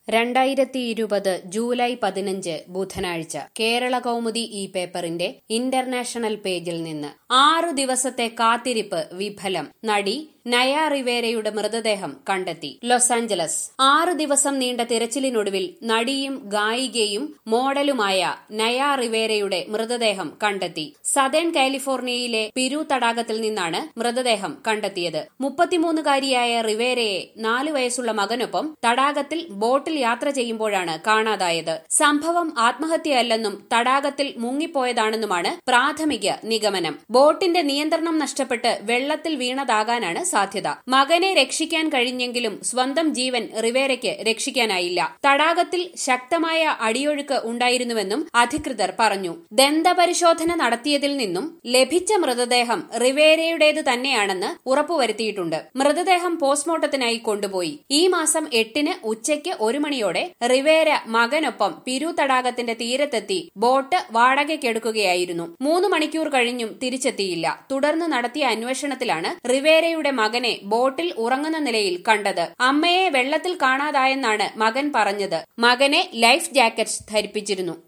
രണ്ടായിരത്തി ഇരുപത് ജൂലൈ പതിനഞ്ച് ബുധനാഴ്ച കേരള കൗമുദി ഈ പേപ്പറിന്റെ ഇന്റർനാഷണൽ പേജിൽ നിന്ന് ആറു ദിവസത്തെ കാത്തിരിപ്പ് വിഫലം നടി നയ റിവേരയുടെ മൃതദേഹം കണ്ടെത്തി ലോസ് ആഞ്ചലസ് ആറു ദിവസം നീണ്ട തിരച്ചിലിനൊടുവിൽ നടിയും ഗായികയും മോഡലുമായ നയ റിവേരയുടെ മൃതദേഹം കണ്ടെത്തി സദേൺ കാലിഫോർണിയയിലെ പിരു തടാകത്തിൽ നിന്നാണ് മൃതദേഹം കണ്ടെത്തിയത് മുപ്പത്തിമൂന്നുകാരിയായ റിവേരയെ നാലു വയസ്സുള്ള മകനൊപ്പം തടാകത്തിൽ ബോട്ടിൽ യാത്ര ചെയ്യുമ്പോഴാണ് കാണാതായത് സംഭവം ആത്മഹത്യയല്ലെന്നും തടാകത്തിൽ മുങ്ങിപ്പോയതാണെന്നുമാണ് പ്രാഥമിക നിഗമനം ബോട്ടിന്റെ നിയന്ത്രണം നഷ്ടപ്പെട്ട് വെള്ളത്തിൽ വീണതാകാനാണ് സാധ്യത മകനെ രക്ഷിക്കാൻ കഴിഞ്ഞെങ്കിലും സ്വന്തം ജീവൻ റിവേരയ്ക്ക് രക്ഷിക്കാനായില്ല തടാകത്തിൽ ശക്തമായ അടിയൊഴുക്ക് ഉണ്ടായിരുന്നുവെന്നും അധികൃതർ പറഞ്ഞു ദന്തപരിശോധന നടത്തിയതിൽ നിന്നും ലഭിച്ച മൃതദേഹം റിവേരയുടേത് തന്നെയാണെന്ന് ഉറപ്പുവരുത്തിയിട്ടുണ്ട് മൃതദേഹം പോസ്റ്റ്മോർട്ടത്തിനായി കൊണ്ടുപോയി ഈ മാസം എട്ടിന് ഉച്ചയ്ക്ക് ഒരു മണിയോടെ റിവേര മകനൊപ്പം പിരു തടാകത്തിന്റെ തീരത്തെത്തി ബോട്ട് വാടകയ്ക്കെടുക്കുകയായിരുന്നു മൂന്ന് മണിക്കൂർ കഴിഞ്ഞും തിരിച്ചെത്തിയില്ല തുടർന്ന് നടത്തിയ അന്വേഷണത്തിലാണ് റിവേരയുടെ മകനെ ബോട്ടിൽ ഉറങ്ങുന്ന നിലയിൽ കണ്ടത് അമ്മയെ വെള്ളത്തിൽ കാണാതായെന്നാണ് മകൻ പറഞ്ഞത് മകനെ ലൈഫ് ജാക്കറ്റ് ധരിപ്പിച്ചിരുന്നു